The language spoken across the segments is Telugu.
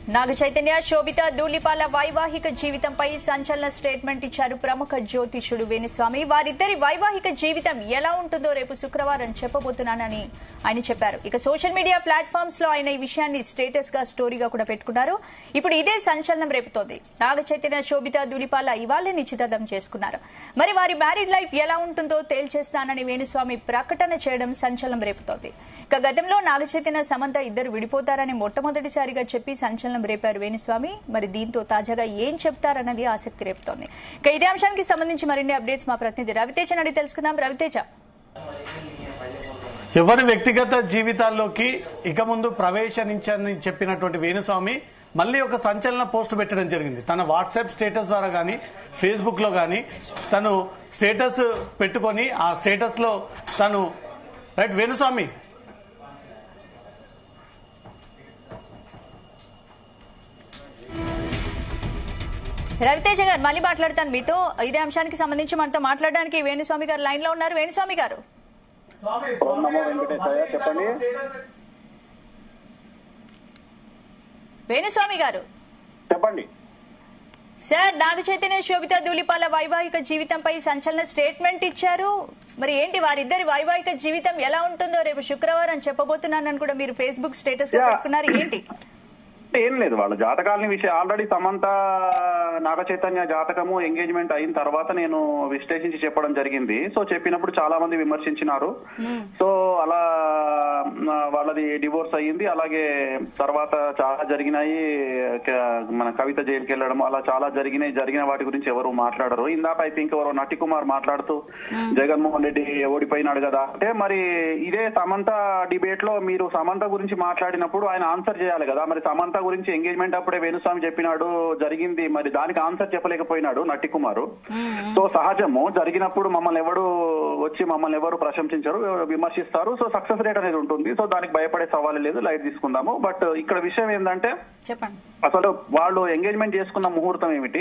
నాగ చైతన్య శోభిత ధూళిపాల వైవాహిక జీవితంపై సంచలన స్టేట్మెంట్ ఇచ్చారు ప్రముఖ జ్యోతిషుడు వేణుస్వామి వారిద్దరి వైవాహిక జీవితం ఎలా ఉంటుందో రేపు శుక్రవారం చెప్పబోతున్నానని ఆయన చెప్పారు ఇక సోషల్ మీడియా ప్లాట్ఫామ్స్ లో ఆయన ఈ విషయాన్ని స్టేటస్ గా స్టోరీగా కూడా పెట్టుకున్నారు ఇప్పుడు ఇదే సంచలనం రేపుతోంది నాగ చైతన్య శోభిత ధూళిపాల ఇవాళే నిశ్చితార్థం చేసుకున్నారు మరి వారి మ్యారీడ్ లైఫ్ ఎలా ఉంటుందో తేల్చేస్తానని వేణుస్వామి ప్రకటన చేయడం సంచలనం రేపుతోంది ఇక గతంలో నాగ చైతన్య సమంత ఇద్దరు విడిపోతారని మొట్టమొదటిసారిగా చెప్పి సంచలనం రేపారు వేణుస్వామి మరి దీంతో తాజాగా ఏం చెప్తారన్నది ఆసక్తి రేపుతోంది ఇక ఇదే అంశానికి సంబంధించి మరిన్ని అప్డేట్స్ మా ప్రతినిధి రవితేజ అడిగి తెలుసుకుందాం రవితేజ ఎవరి వ్యక్తిగత జీవితాల్లోకి ఇక ముందు ప్రవేశించని చెప్పినటువంటి వేణుస్వామి మళ్ళీ ఒక సంచలన పోస్ట్ పెట్టడం జరిగింది తన వాట్సాప్ స్టేటస్ ద్వారా కానీ ఫేస్బుక్ లో కానీ తను స్టేటస్ పెట్టుకొని ఆ స్టేటస్ లో తను రైట్ వేణుస్వామి రవితేజ గారు మళ్ళీ మాట్లాడతాను మీతో ఇదే అంశానికి సంబంధించి మనతో మాట్లాడడానికి వేణుస్వామి గారు లైన్ లో ఉన్నారు వేణుస్వామి గారు ఓం నమో వెంకటేశాయ చెప్పండి వేణుస్వామి గారు చెప్పండి సార్ నాగ చైతన్య శోభిత ధూళిపాల వైవాహిక జీవితంపై సంచలన స్టేట్మెంట్ ఇచ్చారు మరి ఏంటి వారిద్దరి వైవాహిక జీవితం ఎలా ఉంటుందో రేపు శుక్రవారం చెప్పబోతున్నానని కూడా మీరు ఫేస్బుక్ స్టేటస్ గా Yeah. పెట్టుకున్నారు ఏంటి ఏం లేదు వాళ్ళ జాతకాలని విషయం ఆల్రెడీ సమంత నాగ చైతన్య జాతకము ఎంగేజ్మెంట్ అయిన తర్వాత నేను విశ్లేషించి చెప్పడం జరిగింది సో చెప్పినప్పుడు చాలా మంది విమర్శించినారు సో అలా ఆ, వాళ్ళది డివోర్స్ అయ్యింది అలాగే తర్వాత చాలా జరిగినాయి క- మన కవిత జైలుకి వెళ్ళడం అలా చాలా జరిగినాయి జరిగిన వాటి గురించి ఎవరు మాట్లాడరు ఇందాక ఐ థింక్ ఎవరో నటి కుమార్ మాట్లాడుతూ జగన్మోహన్ రెడ్డి ఓడిపోయినాడు కదా అంటే మరి ఇదే సమంత డిబేట్ లో మీరు సమంత గురించి మాట్లాడినప్పుడు ఆయన ఆన్సర్ చేయాలి కదా మరి సమంత గురించి ఎంగేజ్మెంట్ అప్పుడే వేణుస్వామి చెప్పినాడు జరిగింది మరి దానికి ఆన్సర్ చెప్పలేకపోయినాడు నటి కుమారు సో సహజము జరిగినప్పుడు మమ్మల్ని ఎవడు వచ్చి మమ్మల్ని ఎవరు ప్రశంసించరు విమర్శిస్తారు సో సక్సెస్ రేట్ అనేది ఉంటుంది సో దానికి భయపడే సవాలు లేదు లైట్ తీసుకుందాము బట్ ఇక్కడ విషయం ఏంటంటే చెప్పండి అసలు వాళ్ళు ఎంగేజ్మెంట్ చేసుకున్న ముహూర్తం ఏమిటి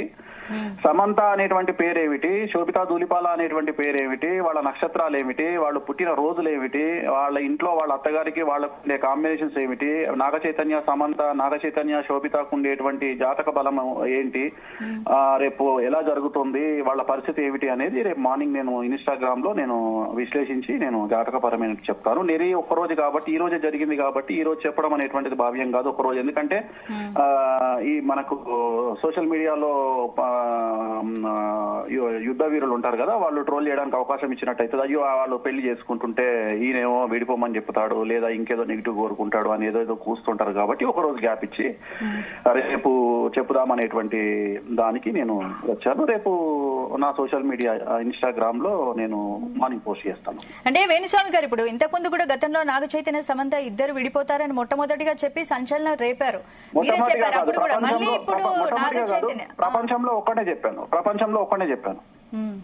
సమంత అనేటువంటి పేరేమిటి శోభితా ధూళిపాల అనేటువంటి పేరేమిటి వాళ్ళ నక్షత్రాలు ఏమిటి వాళ్ళు పుట్టిన రోజులు ఏమిటి వాళ్ళ ఇంట్లో వాళ్ళ అత్తగారికి వాళ్ళకు ఉండే కాంబినేషన్స్ ఏమిటి నాగ చైతన్య సమంత నాగ చైతన్య శోభితకు ఉండేటువంటి జాతక బలం ఏంటి ఆ, రేపు ఎలా జరుగుతుంది వాళ్ళ పరిస్థితి ఏమిటి అనేది రేపు మార్నింగ్ నేను ఇన్స్టాగ్రామ్ లో నేను విశ్లేషించి నేను జాతకపరమైన చెప్తాను నేనే ఒక రోజు కాబట్టి ఈ రోజే జరిగింది కాబట్టి ఈ రోజు చెప్పడం అనేటువంటిది భావ్యం కాదు ఒక రోజు ఎందుకంటే ఆ, ఈ మనకు సోషల్ మీడియాలో ఆ, ఆ, యు- యుద్ధ వీరులు ఉంటారు కదా వాళ్ళు ట్రోల్ చేయడానికి అవకాశం ఇచ్చినట్టయితే అయ్యో వాళ్ళు పెళ్లి చేసుకుంటుంటే ఈయనేమో విడిపోమని చెప్తాడు లేదా ఇంకేదో నెగిటివ్ కోరుకుంటాడు అని ఏదో ఏదో కూస్తుంటారు కాబట్టి ఒక రోజు గ్యాప్ ఇచ్చి రేపు చెప్పుదామనేటువంటి దానికి నేను వచ్చాను రేపు నా సోషల్ మీడియా ఇన్స్టాగ్రామ్ లో నేను మార్నింగ్ పోస్ట్ చేస్తాను అంటే వేణుస్వామి గారు ఇప్పుడు ఇంతకుముందు కూడా గతంలో నాగ చైతన్య సమంత ఇద్దరు విడిపోతారని మొట్టమొదటిగా చెప్పి సంచలనం రేపారు మీరే మొట్టమొదటిగా చెప్పారు కాదు, అప్పుడు కూడా మళ్ళీ ప్రపంచంలో ఇప్పుడు ప్రప- నాగ మొట్టమొదటిగా కాదు, చైతన్య ఆ, ప్రపంచంలో ఒక్కటే చెప్పాను ప్రపంచంలో ఒక్కటే చెప్పాను ఉమ్.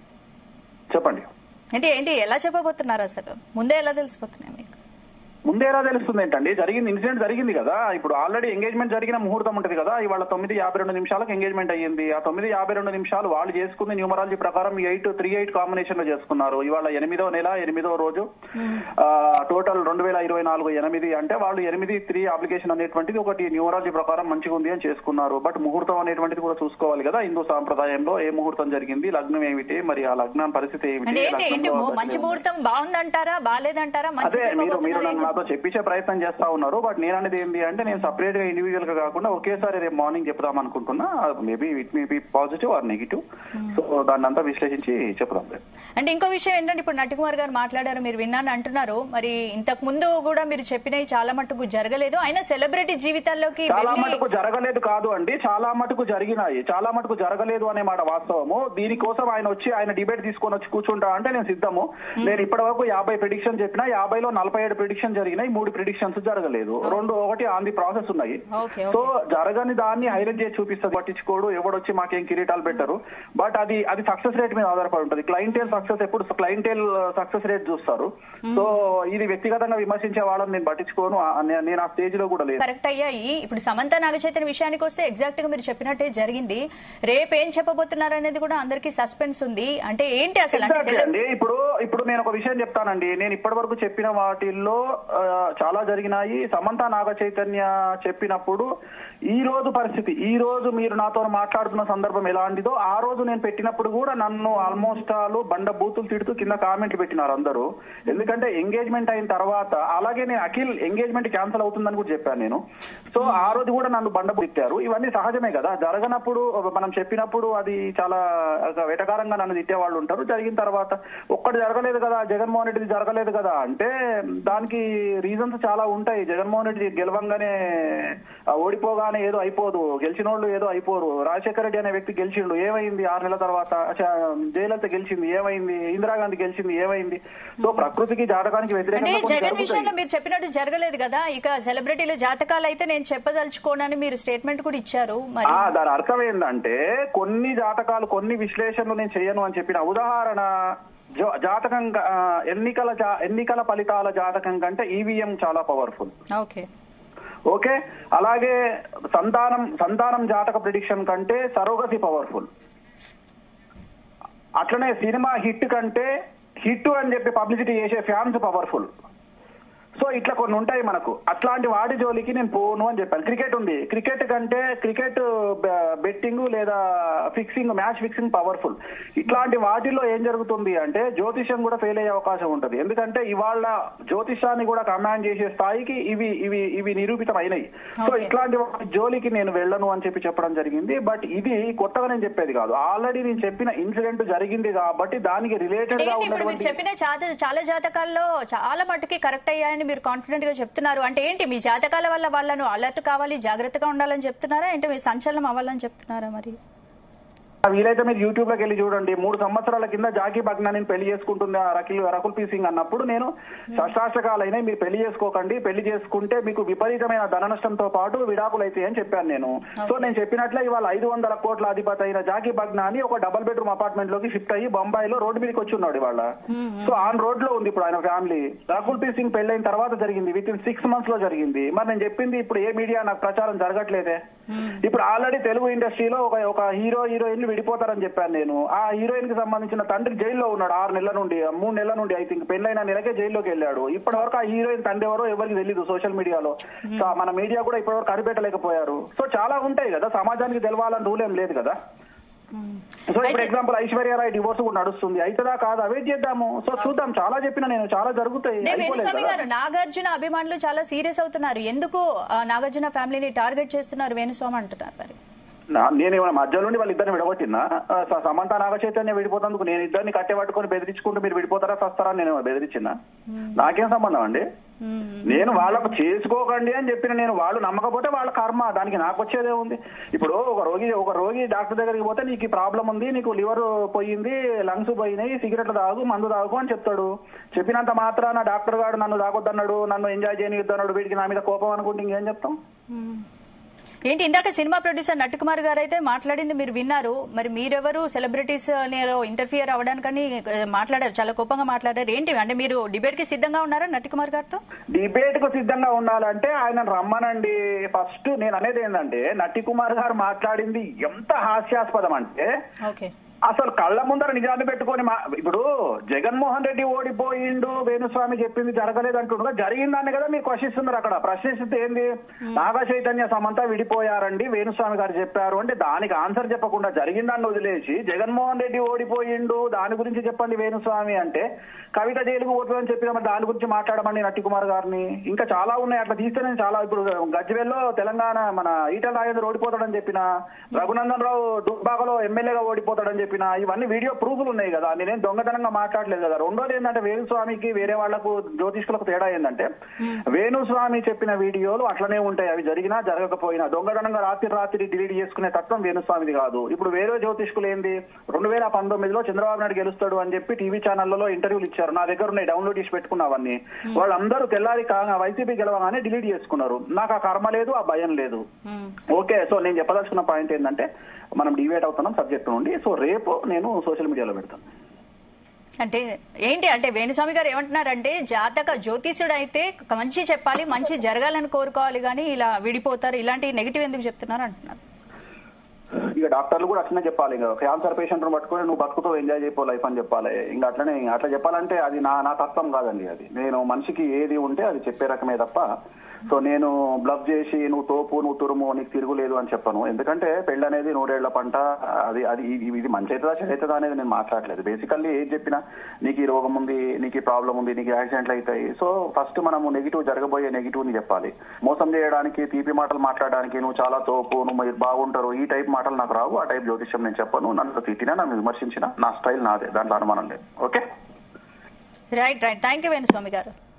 చెప్పండి అంటే ఏంటి ఎలా చెప్పబోతున్నారు అసలు ముందే ఎలా తెలిసిపోతున్నాయి మీకు ముందే ఎలా తెలుస్తుంది ఏంటండి జరిగింది ఇన్సిడెంట్ జరిగింది కదా ఇప్పుడు ఆల్రెడీ ఎంగేజ్మెంట్ జరిగిన ముహూర్తం ఉంటుంది కదా ఇవాళ తొమ్మిది యాభై రెండు నిమిషాలకు ఎంగేజ్మెంట్ అయ్యింది ఆ తొమ్మిది యాభై రెండు నిమిషాలు వాళ్ళు చేసుకుంది న్యూమరాలజీ ప్రకారం ఎయిట్ త్రీ ఎయిట్ కాంబినేషన్ లో చేసుకున్నారు ఇవాళ ఎనిమిదో నెల ఎనిమిదో రోజు టోటల్ రెండు వేల ఇరవై నాలుగు ఎనిమిది అంటే వాళ్ళు ఎనిమిది త్రీ అప్లికేషన్ అనేటువంటిది ఒకటి న్యూమరాలజీ ప్రకారం మంచిగా ఉంది అని చేసుకున్నారు బట్ ముహూర్తం అనేటువంటిది కూడా చూసుకోవాలి కదా హిందూ సాంప్రదాయంలో ఏ ముహూర్తం జరిగింది లగ్నం ఏమిటి మరి ఆ లగ్నం పరిస్థితి ఏమిటి అంటే ఏంటి ఏంటి లగ్నంలో మో- మంచి ముహూర్తం బాగుందంటారా బాగాలేదంటారా మంచి అదే మీరు మీరు చెప్పబోతున్నారు నన్ను ఏంటి? నాతో చెప్పించే ప్రయత్నం చేస్తా ఉన్నారు బట్ నేను అనేది ఏంటి అంటే నేను సపరేట్ గా ఇండివిజువల్ గా కాకుండా ఒకేసారి రేపు మార్నింగ్ చెప్దాం అనుకుంటున్నా maybe it may be positive or negative so దాన్ని అంతా విశ్లేషించి చెప్దాం రేపు అంటే ఇంకో విషయం ఏంటంటే ఇప్పుడు నటికుమార్ గారు మాట్లాడారు మీరు విన్నాను అంటున్నారు మరి ఇంతకు ముందు కూడా మీరు చెప్పినవి చాలా మటుకు జరగలేదు అయినా సెలబ్రిటీ జీవితాల్లోకి చాలా వెళ్ళి మటుకు జరగలేదు కాదు అండి చాలా మటుకు జరిగినాయి చాలా మటుకు జరగలేదు అనే మాట వాస్తవము దీనికోసం ఆయన వచ్చి ఆయన డిబేట్ తీసుకొని వచ్చి కూర్చుంటా అంటే నేను సిద్ధము నేను ఇప్పటి వరకు యాభై ప్రిడిక్షన్ చెప్పినా యాభైలో నలభై ఏడు ప్రిడిక్షన్ జరిగినాయి మూడు ప్రిడిక్షన్స్ జరగలేదు రెండు ఒకటి ఆన్ ది ప్రాసెస్ ఉన్నాయి ఓకే సో జరగని దాన్ని హైలైట్ చేసి చూపిస్తుంది పట్టించుకోడు ఎవడొచ్చి మాకేం కిరీటాలు పెట్టరు బట్ అది అది సక్సెస్ రేట్ మీద ఆధారపడి ఉంటుంది క్లయింటేల్ సక్సెస్ ఎప్పుడు క్లయింటేల్ సక్సెస్ రేట్ చూస్తారు సో ఇది వ్యక్తిగతంగా విమర్శించే వాళ్ళని నేను పట్టించుకోను ఆ- నే- నేను ఆ స్టేజ్ లో కూడా లేదు కరెక్ట్ అయ్యాయి ఇప్పుడు సమంత నాగచైతన్య విషయానికి వస్తే ఎగ్జాక్ట్ గా మీరు చెప్పినట్టే జరిగింది రేపు ఏం చెప్పబోతున్నారు అనేది కూడా అందరికీ సస్పెన్స్ ఉంది అంటే ఏంటి అసలు అంటే Exactly అండి ఇప్పుడు ఇప్పుడు నేను ఒక విషయం చెప్తానండి నేను ఇప్పటి వరకు చెప్పిన వాటిల్లో ఆ, చాలా జరిగినాయి సమంత నాగ చైతన్య చెప్పినప్పుడు ఈ రోజు పరిస్థితి ఈ రోజు మీరు నాతో మాట్లాడుతున్న సందర్భం ఎలాంటిదో ఆ రోజు నేను పెట్టినప్పుడు కూడా నన్ను ఆల్మోస్ట్ ఆల్ బండ బూతులు తిడుతూ కింద కామెంట్లు పెట్టినారు అందరూ ఎందుకంటే ఎంగేజ్మెంట్ అయిన తర్వాత అలాగే నేను అఖిల్ ఎంగేజ్మెంట్ క్యాన్సిల్ అవుతుందని కూడా చెప్పాను నేను సో ఆ రోజు కూడా నన్ను బండ తిట్టారు ఇవన్నీ సహజమే కదా జరగనప్పుడు మనం చెప్పినప్పుడు అది చాలా ఒక వెటకారంగా నన్ను తిట్టేవాళ్ళు ఉంటారు జరిగిన తర్వాత ఒక్కటి జరగలేదు కదా జగన్మోహన్ రెడ్డిది జరగలేదు కదా అంటే దానికి రీజన్స్ చాలా ఉంటాయి జగన్మోహన్ రెడ్డి గెలవంగానే ఆ, ఓడిపోగానే ఏదో అయిపోదు గెలిచిన వాళ్ళు ఏదో అయిపోరు రాజశేఖర రెడ్డి అనే వ్యక్తి గెలిచిండు ఏమైంది ఆరు నెలల తర్వాత చ- జయలలిత గెలిచింది ఏమైంది ఇందిరాగాంధీ గెలిచింది ఏమైంది సో ప్రకృతికి జాతకానికి అంటే వ్యతిరేకంగా కొన్ని జగన్ జరుగుతాయి. విషయంలో మీరు చెప్పినట్టు జరగలేదు కదా ఇక సెలబ్రిటీల జాతకాలు అయితే నేను చెప్పదలుచుకోనని మీరు స్టేట్మెంట్ కూడా ఇచ్చారు మరి ఆ దాని అర్థం ఏంటంటే కొన్ని జాతకాలు కొన్ని విశ్లేషణలు నేను చేయను అని చెప్పిన ఉదాహరణ జా- జాతకం క- ఆ, ఎన్నికల జా- ఎన్నికల ఫలితాల జాతకం కంటే ఈవీఎం చాలా పవర్ఫుల్ ఓకే ఓకే అలాగే సంతానం సంతానం జాతక ప్రిడిక్షన్ కంటే సరోగసి పవర్ఫుల్ అట్లనే సినిమా హిట్ కంటే హిట్ అని చెప్పి పబ్లిసిటీ చేసే ఫ్యాన్స్ పవర్ఫుల్ సో ఇట్లా కొన్ని ఉంటాయి మనకు అట్లాంటి వాటి జోలికి నేను పోను అని చెప్పాను క్రికెట్ ఉంది క్రికెట్ కంటే క్రికెట్ బెట్టింగ్ లేదా ఫిక్సింగ్ మ్యాచ్ ఫిక్సింగ్ పవర్ఫుల్ ఇట్లాంటి వాటిల్లో ఏం జరుగుతుంది అంటే జ్యోతిష్యం కూడా ఫెయిల్ అయ్యే అవకాశం ఉంటుంది ఎందుకంటే ఇవాళ జ్యోతిష్యాన్ని కూడా కమాండ్ చేసే స్థాయికి ఇవి ఇవి ఇవి నిరూపితం అయినాయి సో Okay. ఇట్లాంటి వాటి జోలికి నేను వెళ్ళను అని చెప్పి చెప్పడం జరిగింది బట్ ఇది కొత్తగా నేను చెప్పేది కాదు ఆల్రెడీ నేను చెప్పిన ఇన్సిడెంట్ జరిగింది కాబట్టి దానికి రిలేటెడ్ గా ఏంటి ఇప్పుడు మీరు ఉన్నటువంటి చెప్పిన చాలా చాలా జాతకాల్లో చాలా మట్టుకి కరెక్ట్ అయ్యాయని మీరు కాన్ఫిడెంట్ గా చెప్తున్నారు అంటే ఏంటి మీ జాతకాల వల్ల వాళ్ళను అలర్ట్ కావాలి జాగ్రత్తగా ఉండాలని చెప్తున్నారా ఏంటి మీరు సంచలనం అవ్వాలని చెప్తున్నారా మరి వీలైతే మీరు యూట్యూబ్ లోకి వెళ్ళి చూడండి మూడు సంవత్సరాల కింద జాకీ బగ్నా నేను పెళ్లి చేసుకుంటుంది ఆ రకిల్ రకుల్ పీ సింగ్ అన్నప్పుడు నేను షష్టాష్టకాలైనా మీరు పెళ్లి చేసుకోకండి పెళ్లి చేసుకుంటే మీకు విపరీతమైన ధన నష్టంతో పాటు విడాకులు అయితే అని చెప్పాను నేను సో నేను చెప్పినట్లే ఇవాళ ఐదు వందల కోట్ల అధిపతి అయిన జాకీ బగ్నా అని ఒక డబుల్ బెడ్రూమ్ అపార్ట్మెంట్ లోకి షిఫ్ట్ అయ్యి బొంబాయిలో రోడ్డు మీదకి వచ్చి ఉన్నాడు ఇవాళ సో ఆన్ రోడ్ లో ఉంది ఇప్పుడు ఆయన ఫ్యామిలీ రకుల్ పీ సింగ్ పెళ్ళైన తర్వాత జరిగింది విత్ ఇన్ సిక్స్ మంత్స్ లో జరిగింది మరి నేను చెప్పింది ఇప్పుడు ఏ మీడియా నాకు ప్రచారం జరగట్లేదే ఇప్పుడు ఆల్రెడీ తెలుగు ఇండస్ట్రీలో ఒక ఒక హీరో హీరోయిన్లు విడిపోతారని చెప్పాను నేను ఆ హీరోయిన్ కి సంబంధించిన తండ్రి జైల్లో ఉన్నాడు ఆరు నెలల నుండి మూడు నెలల నుండి ఐ థింక్ పెళ్ళైన నెలకే జైల్లోకి వెళ్ళాడు ఇప్పటి వరకు ఆ హీరోయిన్ తండ్రి ఎవరో ఎవరికి తెలియదు సోషల్ మీడియాలో సో మన మీడియా కూడా ఇప్పటి వరకు కనిపెట్టలేకపోయారు సో చాలా ఉంటాయి కదా సమాజానికి తెలవాలని రూల్ ఏం లేదు కదా సో ఇప్పుడు ఎగ్జాంపుల్ ఐశ్వర్యరాయ్ డివోర్స్ కూడా నడుస్తుంది అవుతుందా కాదా వెయిట్ చేద్దాము సో చూద్దాం చాలా చెప్పిన నేను చాలా జరుగుతాయి నేను అయిపోలేదు వేణుస్వామి కదా. గారు నాగార్జున అభిమానులు చాలా సీరియస్ అవుతున్నారు ఎందుకు ఆ, నాగార్జున ఫ్యామిలీని టార్గెట్ చేస్తున్నారు వేణుస్వామి అంటున్నారు మరి నా- నేను ఏమైనా మధ్యలో నుండి వాళ్ళ ఇద్దరిని విడగొట్టినా ఆ, స- సమంత నాగ చైతన్య విడిపోతందుకు నేను ఇద్దరిని కట్టె పట్టుకొని బెదిరించుకుంటూ మీరు విడిపోతారా సస్తారా అని నేను ఏమైనా బెదిరించినా నాకేం సంబంధం అండి నేను వాళ్ళకు చేసుకోకండి అని చెప్పిన నేను వాళ్ళు నమ్మకపోతే వాళ్ళ కర్మ దానికి నాకు వచ్చేదే ఉంది ఇప్పుడు ఒక రోగి ఒక రోగి డాక్టర్ దగ్గరికి పోతే నీకు ఈ ప్రాబ్లం ఉంది నీకు లివర్ పోయింది లంగ్స్ పోయినాయి సిగరెట్లు తాగు మందు తాగు అని చెప్తాడు చెప్పినంత మాత్రాన డాక్టర్ గారు నన్ను తాగొద్దన్నాడు నన్ను ఎంజాయ్ చేయనిద్దన్నాడు వీడికి నా మీద కోపం అనుకుంటే ఇంకేం చెప్తాం ఏంటి ఇందాక సినిమా ప్రొడ్యూసర్ నట్టుకుమార్ గారు అయితే మాట్లాడింది మీరు విన్నారు మరి మీరెవరు సెలబ్రిటీస్ ఇంటర్ఫియర్ అవ్వడానికని ఆ, మాట్లాడారు చాలా కోపంగా మాట్లాడారు ఏంటి అంటే మీరు డిబేట్ కి సిద్ధంగా ఉన్నారా నట్టుకుమార్ గారితో డిబేట్ కు సిద్ధంగా ఉండాలంటే ఆయన రమ్మనండి ఫస్ట్ నేను అనేది ఏంటంటే నటి కుమార్ గారు మాట్లాడింది ఎంత హాస్యాస్పదం అంటే ఓకే అసలు కళ్ళ ముందర నిజాన్ని పెట్టుకొని మా ఇప్పుడు జగన్మోహన్ రెడ్డి ఓడిపోయిండు వేణుస్వామి చెప్పింది జరగలేదు అంటుండగా జరిగిందాన్ని కదా మీరు క్వశ్చిస్తున్నారు అక్కడ ప్రశ్నిస్తే ఏంది నాగ చైతన్య సమంత విడిపోయారండి వేణుస్వామి గారు చెప్పారు అంటే దానికి ఆన్సర్ చెప్పకుండా జరిగిందాన్ని వదిలేసి జగన్మోహన్ రెడ్డి ఓడిపోయిండు దాని గురించి చెప్పండి వేణుస్వామి అంటే కవిత జైలుకు పోతుందని చెప్పిన మరి దాని గురించి మాట్లాడమండి నట్టి కుమార్ గారిని ఇంకా చాలా ఉన్నాయి అట్లా తీస్తే నేను చాలా ఇప్పుడు గజ్వేల్లో తెలంగాణ మన ఈటల రాజేంద్ర ఓడిపోతాడని చెప్పిన రఘునందన్ రావు దుబ్బాకలో ఎమ్మెల్యేగా ఓడిపోతాడని చెప్పిన ఇవన్నీ వీడియో ప్రూఫ్లు ఉన్నాయి కదా నేనేం దొంగతనంగా మాట్లాడలేదు కదా రెండోది ఏంటంటే వేణుస్వామికి వేరే వాళ్లకు జ్యోతిష్కులకు తేడా ఏంటంటే వేణుస్వామి చెప్పిన వీడియోలు అట్లనే ఉంటాయి అవి జరిగినా జరగకపోయినా దొంగతనంగా రాత్రి రాత్రి డిలీట్ చేసుకునే తత్వం వేణుస్వామిది కాదు ఇప్పుడు వేరే జ్యోతిష్కులు ఏంది రెండు వేల పంతొమ్మిదిలో చంద్రబాబు నాయుడు గెలుస్తాడు అని చెప్పి టీవీ ఛానళ్లలో ఇంటర్వ్యూలు ఇచ్చారు నా దగ్గర ఉన్నాయి డౌన్లోడ్ చేసి పెట్టుకున్నవన్నీ వాళ్ళందరూ తెల్లారి కాగా వైసీపీ గెలవగానే డిలీట్ చేసుకున్నారు నాకు ఆ కర్మ లేదు ఆ భయం లేదు ఓకే సో నేను చెప్పదలుచుకున్న పాయింట్ ఏంటంటే మనం డివేట్ అవుతున్నాం సబ్జెక్ట్ నుండి సో రేపు నేను సోషల్ మీడియాలో పెడతాను అంటే ఏంటి అంటే వేణుస్వామి గారు ఏమంటున్నారంటే జాతక జ్యోతిష్యుడు అయితే మంచి చెప్పాలి మంచి జరగాలని కోరుకోవాలి కానీ ఇలా విడిపోతారు ఇలాంటి నెగిటివ్ ఎందుకు చెప్తున్నారు అంటున్నారు ఇక డాక్టర్లు కూడా అట్లనే చెప్పాలి ఇంకా క్యాన్సర్ పేషెంట్ పట్టుకొని నువ్వు బతుకుతో ఎంజాయ్ చేయపో లైఫ్ అని చెప్పాలి ఇంకా అట్లనే అట్లా చెప్పాలంటే అది నా నా తత్వం కాదండి అది నేను మనిషికి ఏది ఉంటే అది చెప్పే రకమే తప్ప సో నేను బ్లబ్ చేసి నువ్వు తోపు నువ్వు తురుము నీకు తిరుగులేదు అని చెప్పను ఎందుకంటే పెళ్లి అనేది నూరేళ్ల పంట అది అది ఇది- ఇది మంచి అవుతుందా చెడు అవుతుందా అనేది నేను మాట్లాడలేదు బేసికల్లీ ఏది చెప్పినా నీకు ఈ రోగం ఉంది నీకు ఈ ప్రాబ్లం ఉంది నీకు యాక్సిడెంట్లు అవుతాయి సో ఫస్ట్ మనము నెగిటివ్ జరగబోయే నెగిటివ్ ని చెప్పాలి మోసం చేయడానికి తీపి మాటలు మాట్లాడడానికి నువ్వు చాలా తోపు నువ్వు మీరు బాగుంటారు ఈ టైప్ మాటలు నాకు రావు ఆ టైప్ జ్యోతిష్యం నేను చెప్పను నన్ను తిట్టినా నన్ను విమర్శించినా నా స్టైల్ నాదే దాంట్లో అనుమానం లేదు okay right right thank you Venuswamy గారు